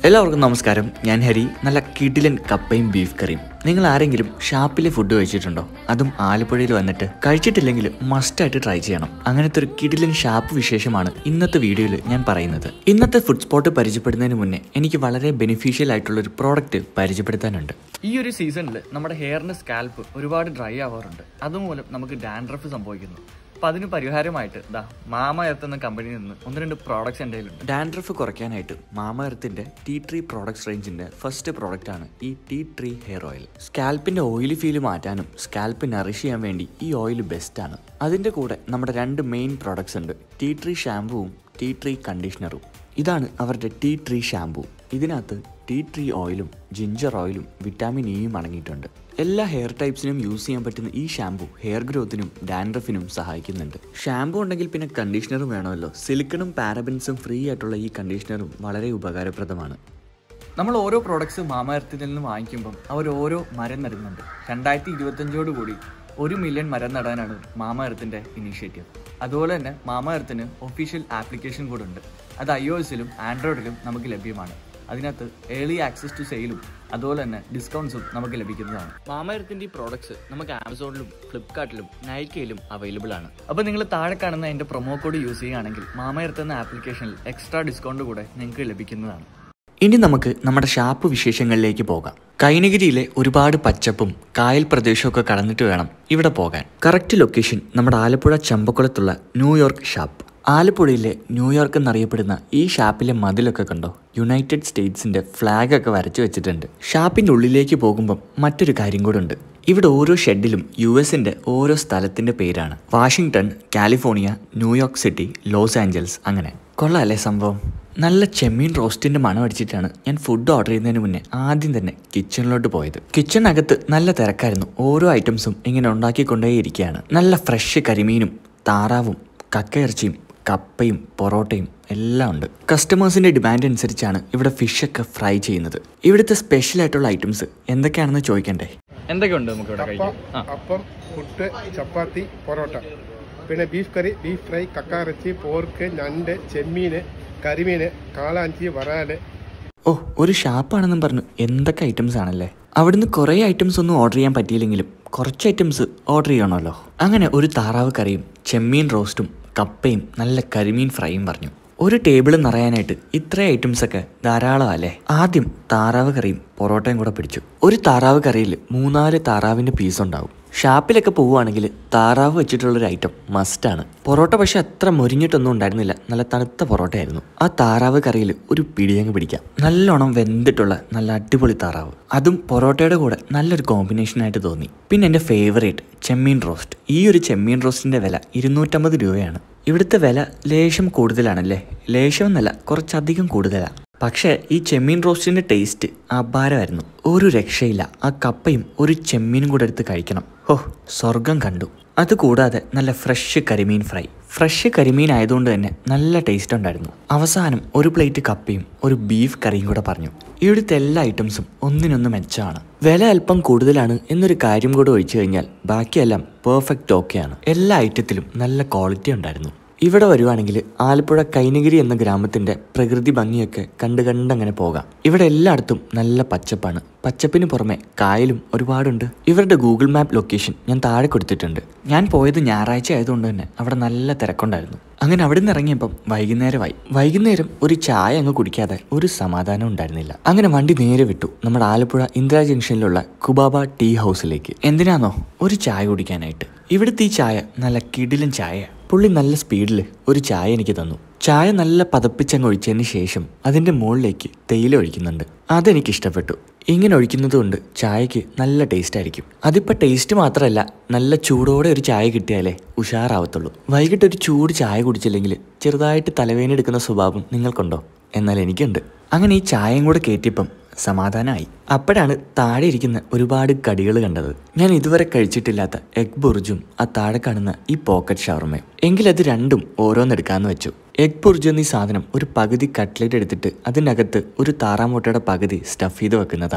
എല്ലാവർക്കും നമസ്കാരം ഞാൻ ഹരി നല്ല കിടിലൻ കപ്പയും ബീഫ് കറിയും നിങ്ങൾ ആരെങ്കിലും ഷാപ്പിലെ ഫുഡ് കഴിച്ചിട്ടുണ്ടോ അതും ആലപ്പുഴയിൽ വന്നിട്ട് കഴിച്ചിട്ടില്ലെങ്കിൽ മസ്റ്റായിട്ട് ട്രൈ ചെയ്യണം അങ്ങനത്തെ ഒരു കിടിലൻ ഷാപ്പ് വിശേഷമാണ് ഇന്നത്തെ വീഡിയോയിൽ ഞാൻ പറയുന്നത് ഇന്നത്തെ ഫുഡ് സ്പോട്ട് പരിചയപ്പെടുന്നതിന് മുന്നേ എനിക്ക് വളരെ ബെനിഫിഷ്യൽ ആയിട്ടുള്ള ഒരു പ്രോഡക്റ്റ് പരിചയപ്പെടുത്താനുണ്ട് ഈ ഒരു സീസണിൽ നമ്മുടെ ഹെയറിന് സ്കാൽപ്പ് ഒരുപാട് ഡ്രൈ ആവാറുണ്ട് അതുമൂലം നമുക്ക് ഡാൻഡ്രഫ് സംഭവിക്കുന്നു അപ്പൊ അതിന് പരിഹാരമായിട്ട് ദാ മാമ എർത്ത് എന്ന കമ്പനിയിൽ നിന്ന് ഒന്ന് രണ്ട് പ്രോഡക്ട്സ് എൻ്റെ കയ്യിലുണ്ട് ഡാൻഡ്രഫ് കുറയ്ക്കാനായിട്ട് മാമ എർത്തിന്റെ ടീ ട്രീ പ്രോഡക്ട്സ് റേഞ്ചിന്റെ ഫസ്റ്റ് പ്രോഡക്റ്റ് ആണ് ഈ ടീ ട്രീ ഹെയർ ഓയിൽ സ്കാൽപ്പിന്റെ ഓയിലി ഫീൽ മാറ്റാനും സ്കാൽപ്പ് നറിഷ് ചെയ്യാൻ വേണ്ടി ഈ ഓയിൽ ബെസ്റ്റ് ആണ് അതിന്റെ കൂടെ നമ്മുടെ രണ്ട് മെയിൻ പ്രോഡക്ട്സ് ഉണ്ട് ടീ ട്രീ ഷാമ്പുവും ടീ ട്രീ കണ്ടീഷണറും ഇതാണ് അവരുടെ ടീ ട്രീ ഷാമ്പു ഇതിനകത്ത് ടീ ട്രീ ഓയിലും ജിഞ്ചർ ഓയിലും വിറ്റാമിൻ ഇയും അടങ്ങിയിട്ടുണ്ട് എല്ലാ ഹെയർ ടൈപ്സിനും യൂസ് ചെയ്യാൻ പറ്റുന്ന ഈ ഷാമ്പു ഹെയർ ഗ്രോത്തിനും ഡാൻഡ്രഫിനും സഹായിക്കുന്നുണ്ട് ഷാമ്പു ഉണ്ടെങ്കിൽ പിന്നെ കണ്ടീഷണറും വേണമല്ലോ സിലിക്കണും പാരബൻസും ഫ്രീ ആയിട്ടുള്ള ഈ കണ്ടീഷണറും വളരെ ഉപകാരപ്രദമാണ് നമ്മൾ ഓരോ പ്രോഡക്ട്സ് മാമയർത്തിൽ നിന്ന് വാങ്ങിക്കുമ്പം അവർ ഓരോ മരം നടുന്നുണ്ട് രണ്ടായിരത്തി ഇരുപത്തഞ്ചോട് കൂടി ഒരു മില്യൺ മരം നടാനാണ് മാമയർത്തിൻ്റെ ഇനീഷ്യേറ്റീവ് അതുപോലെ തന്നെ മാമയർത്തിന് ഒഫീഷ്യൽ ആപ്ലിക്കേഷൻ കൂടെ ഉണ്ട് അത് ഐ ഒ എസിലും ആൻഡ്രോയിഡിലും നമുക്ക് ലഭ്യമാണ് അതിനകത്ത് ഏർലി ആക്സസ് ടു സെയിലും അതുപോലെ തന്നെ ഡിസ്കൗണ്ട്സും നമുക്ക് ലഭിക്കുന്നതാണ് മാമയർത്തിന്റെ ഈ പ്രോഡക്ട്സ് നമുക്ക് ആമസോണിലും ഫ്ലിപ്കാർട്ടിലും നൈക്കയിലും അവൈലബിൾ ആണ് അപ്പോൾ നിങ്ങൾ താഴെ കാണുന്ന എൻ്റെ പ്രൊമോ കോഡ് യൂസ് ചെയ്യുകയാണെങ്കിൽ മാമയർത്ത് എന്ന ആപ്ലിക്കേഷനിൽ എക്സ്ട്രാ ഡിസ്കൗണ്ട് കൂടെ നിങ്ങൾക്ക് ലഭിക്കുന്നതാണ് ഇനി നമുക്ക് നമ്മുടെ ഷാപ്പ് വിശേഷങ്ങളിലേക്ക് പോകാം കൈനഗിരിയിലെ ഒരുപാട് പച്ചപ്പും കായൽ പ്രദേശമൊക്കെ കടന്നിട്ട് വേണം ഇവിടെ പോകാൻ കറക്റ്റ് ലൊക്കേഷൻ നമ്മുടെ ആലപ്പുഴ ചമ്പക്കുളത്തുള്ള ന്യൂയോർക്ക് ഷാപ്പ് ആലപ്പുഴയിലെ ന്യൂയോർക്ക് എന്നറിയപ്പെടുന്ന ഈ ഷാപ്പിലെ മതിലൊക്കെ കണ്ടോ യുണൈറ്റഡ് സ്റ്റേറ്റ്സിന്റെ ഫ്ലാഗ് ഒക്കെ വരച്ചു വെച്ചിട്ടുണ്ട് ഷാപ്പിന്റെ ഉള്ളിലേക്ക് പോകുമ്പം മറ്റൊരു കാര്യം കൂടെ ഉണ്ട് ഇവിടെ ഓരോ ഷെഡിലും യു എസിന്റെ ഓരോ സ്ഥലത്തിന്റെ പേരാണ് Washington California New York city Los Angeles അങ്ങനെ കൊള്ളാല്ലേ സംഭവം നല്ല ചെമ്മീൻ റോസ്റ്റിന്റെ മണം അടിച്ചിട്ടാണ് ഞാൻ ഫുഡ് ഓർഡർ ചെയ്യുന്നതിന് മുന്നേ ആദ്യം തന്നെ കിച്ചണിലോട്ട് പോയത് കിച്ചണിനകത്ത് നല്ല തിരക്കായിരുന്നു ഓരോ ഐറ്റംസും ഇങ്ങനെ ഉണ്ടാക്കിക്കൊണ്ടേയിരിക്കുകയാണ് നല്ല ഫ്രഷ് കരിമീനും താറാവും കക്കയിറച്ചിയും കപ്പയും പൊറോട്ടയും എല്ലാം ഉണ്ട് കസ്റ്റമേഴ്സിന്റെ ഡിമാൻഡ് അനുസരിച്ചാണ് ഇവിടെ ഫിഷൊക്കെ ഫ്രൈ ചെയ്യുന്നത് ഇവിടുത്തെ സ്പെഷ്യൽ ആയിട്ടുള്ള ഐറ്റംസ് എന്തൊക്കെയാണെന്ന് ചോദിക്കണ്ടേ എന്തൊക്കെയുണ്ട് നമുക്ക് ഇവിടെ അപ്പം അപ്പം പുട്ട് ചപ്പാത്തി പൊറോട്ട പിന്നെ ബീഫ് കറി ബീഫ് ഫ്രൈ കക്കാറച്ചി പോർക്ക് ഞണ്ട് ചെമ്മീൻ കരിമീൻ കാളാഞ്ചി വറാല് ഓ ഒരു ഷാപ്പാണെന്നും പറഞ്ഞു എന്തൊക്കെ ഐറ്റംസ് ആണല്ലേ അവിടുന്ന് കുറേ ഐറ്റംസ് ഒന്നും ഓർഡർ ചെയ്യാൻ പറ്റിയില്ലെങ്കിലും കുറച്ച് ഐറ്റംസ് ഓർഡർ ചെയ്യണമല്ലോ അങ്ങനെ ഒരു താറാവ് കറിയും ചെമ്മീൻ റോസ്റ്റും കപ്പയും നല്ല കരിമീൻ ഫ്രൈയും പറഞ്ഞു ഒരു ടേബിൾ നിറയാനായിട്ട് ഇത്ര ഐറ്റംസ് ഒക്കെ ധാരാളം അല്ലേ ആദ്യം താറാവ് കറിയും പൊറോട്ടയും കൂടെ പിടിച്ചു ഒരു താറാവ് കറിയിൽ മൂന്നാല് താറാവിൻ്റെ പീസ് ഉണ്ടാവും ഷാപ്പിലൊക്കെ പോവുകയാണെങ്കിൽ താറാവ് വെച്ചിട്ടുള്ളൊരു ഐറ്റം മസ്റ്റാണ് പൊറോട്ട പക്ഷെ അത്ര മൊരിഞ്ഞിട്ടൊന്നും ഉണ്ടായിരുന്നില്ല നല്ല തണുത്ത പൊറോട്ടയായിരുന്നു ആ താറാവ് കറിയിൽ ഒരു പിടിയങ്ങ് പിടിക്കാം നല്ലോണം വെന്തിട്ടുള്ള നല്ല അടിപൊളി താറാവ് അതും പൊറോട്ടയുടെ കൂടെ നല്ലൊരു കോമ്പിനേഷനായിട്ട് തോന്നി പിന്നെ എൻ്റെ ഫേവറേറ്റ് ചെമ്മീൻ റോസ്റ്റ് ഈ ഒരു ചെമ്മീൻ റോസ്റ്റിൻ്റെ വില ഇരുന്നൂറ്റമ്പത് രൂപയാണ് ഇവിടുത്തെ വില ലേശം കൂടുതലാണല്ലേ ലേശം എന്നല്ല കുറച്ചധികം കൂടുതലാണ് പക്ഷേ ഈ ചെമ്മീൻ റോസ്റ്റിന്റെ ടേസ്റ്റ് അപാരമായിരുന്നു ഒരു രക്ഷയില്ല ആ കപ്പയും ഒരു ചെമ്മീനും കൂടെ എടുത്ത് കഴിക്കണം ഓ സ്വർഗം കണ്ടു അതുകൂടാതെ നല്ല ഫ്രഷ് കരിമീൻ ഫ്രൈ ഫ്രഷ് കരിമീൻ ആയതുകൊണ്ട് തന്നെ നല്ല ടേസ്റ്റ് ഉണ്ടായിരുന്നു അവസാനം ഒരു പ്ലേറ്റ് കപ്പയും ഒരു ബീഫ് കറിയും കൂടെ പറഞ്ഞു ഇവിടുത്തെ എല്ലാ ഐറ്റംസും ഒന്നിനൊന്ന് മെച്ചമാണ് വില അല്പം കൂടുതലാണ് എന്നൊരു കാര്യം കൂടെ ഒഴിച്ചു കഴിഞ്ഞാൽ ബാക്കിയെല്ലാം പെർഫെക്റ്റ് ഓക്കെയാണ് എല്ലാ ഐറ്റത്തിലും നല്ല ക്വാളിറ്റി ഉണ്ടായിരുന്നു ഇവിടെ വരുവാണെങ്കിൽ ആലപ്പുഴ കൈനഗിരി എന്ന ഗ്രാമത്തിന്റെ പ്രകൃതി ഭംഗിയൊക്കെ കണ്ട് കണ്ടങ്ങനെ പോകാം ഇവിടെ എല്ലായിടത്തും നല്ല പച്ചപ്പാണ് പച്ചപ്പിന് പുറമെ കായലും ഒരുപാടുണ്ട് ഇവരുടെ ഗൂഗിൾ മാപ്പ് ലൊക്കേഷൻ ഞാൻ താഴെ കൊടുത്തിട്ടുണ്ട് ഞാൻ പോയത് ഞായറാഴ്ച ആയതുകൊണ്ട് തന്നെ അവിടെ നല്ല തിരക്കുണ്ടായിരുന്നു അങ്ങനെ അവിടെ നിന്ന് ഇറങ്ങിയപ്പം വൈകുന്നേരമായി വൈകുന്നേരം ഒരു ചായ അങ്ങ് കുടിക്കാതെ ഒരു സമാധാനം ഉണ്ടായിരുന്നില്ല അങ്ങനെ വണ്ടി നേരെ വിട്ടു നമ്മുടെ ആലപ്പുഴ ഇന്ദിരാ ജംഗ്ഷനിലുള്ള കുബാബ ടീ ഹൗസിലേക്ക് എന്തിനാണോ ഒരു ചായ കുടിക്കാനായിട്ട് ഇവിടുത്തെ ഈ ചായ നല്ല കിടിലൻ ചായ പുള്ളി നല്ല സ്പീഡിൽ ഒരു ചായ എനിക്ക് തന്നു ചായ നല്ല പതപ്പിച്ചങ്ങ് ഒഴിച്ചതിന് ശേഷം അതിൻ്റെ മുകളിലേക്ക് തേയില ഒഴിക്കുന്നുണ്ട് അതെനിക്ക് ഇഷ്ടപ്പെട്ടു ഇങ്ങനെ ഒഴിക്കുന്നത് കൊണ്ട് ചായക്ക് നല്ല ടേസ്റ്റ് ആയിരിക്കും അതിപ്പോൾ ടേസ്റ്റ് മാത്രമല്ല നല്ല ചൂടോടെ ഒരു ചായ കിട്ടിയാലേ ഉഷാറാവത്തുള്ളൂ വൈകിട്ട് ഒരു ചൂട് ചായ കുടിച്ചില്ലെങ്കിൽ ചെറുതായിട്ട് തലവേദന എടുക്കുന്ന സ്വഭാവം നിങ്ങൾക്കുണ്ടോ എന്നാൽ എനിക്കുണ്ട് അങ്ങനെ ഈ ചായയും കൂടെ കയറ്റിയപ്പം സമാധാനമായി അപ്പോഴാണ് താഴെ ഇരിക്കുന്ന ഒരുപാട് കടികൾ കണ്ടത് ഞാൻ ഇതുവരെ കഴിച്ചിട്ടില്ലാത്ത എഗ് ബുർജും ആ താഴെ കാണുന്ന ഈ പോക്കറ്റ് ഷവർമയും എങ്കിലത് രണ്ടും ഓരോന്നെടുക്കാന്ന് വെച്ചു എഗ് ബുർജ് എന്നീ സാധനം ഒരു പകുതി കട്ട്ലറ്റ് എടുത്തിട്ട് അതിനകത്ത് ഒരു താറാമുട്ടയുടെ പകുതി സ്റ്റഫ് ചെയ്ത് വെക്കുന്നതാണ്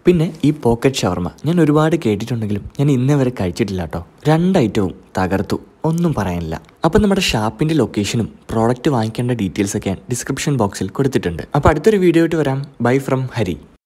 പിന്നെ ഈ പോക്കറ്റ് ഷവർമ ഞാൻ ഒരുപാട് കേട്ടിട്ടുണ്ടെങ്കിലും ഞാൻ ഇന്നേ വരെ കഴിച്ചിട്ടില്ല കേട്ടോ രണ്ട് ഐറ്റവും തകർത്തു ഒന്നും പറയാനില്ല അപ്പം നമ്മുടെ ഷാപ്പിൻ്റെ ലൊക്കേഷനും പ്രോഡക്റ്റ് വാങ്ങിക്കേണ്ട ഡീറ്റെയിൽസ് ഒക്കെ ഡിസ്ക്രിപ്ഷൻ ബോക്സിൽ കൊടുത്തിട്ടുണ്ട് അപ്പോൾ അടുത്തൊരു വീഡിയോ ആയിട്ട് വരാം ബൈ ഫ്രം ഹരി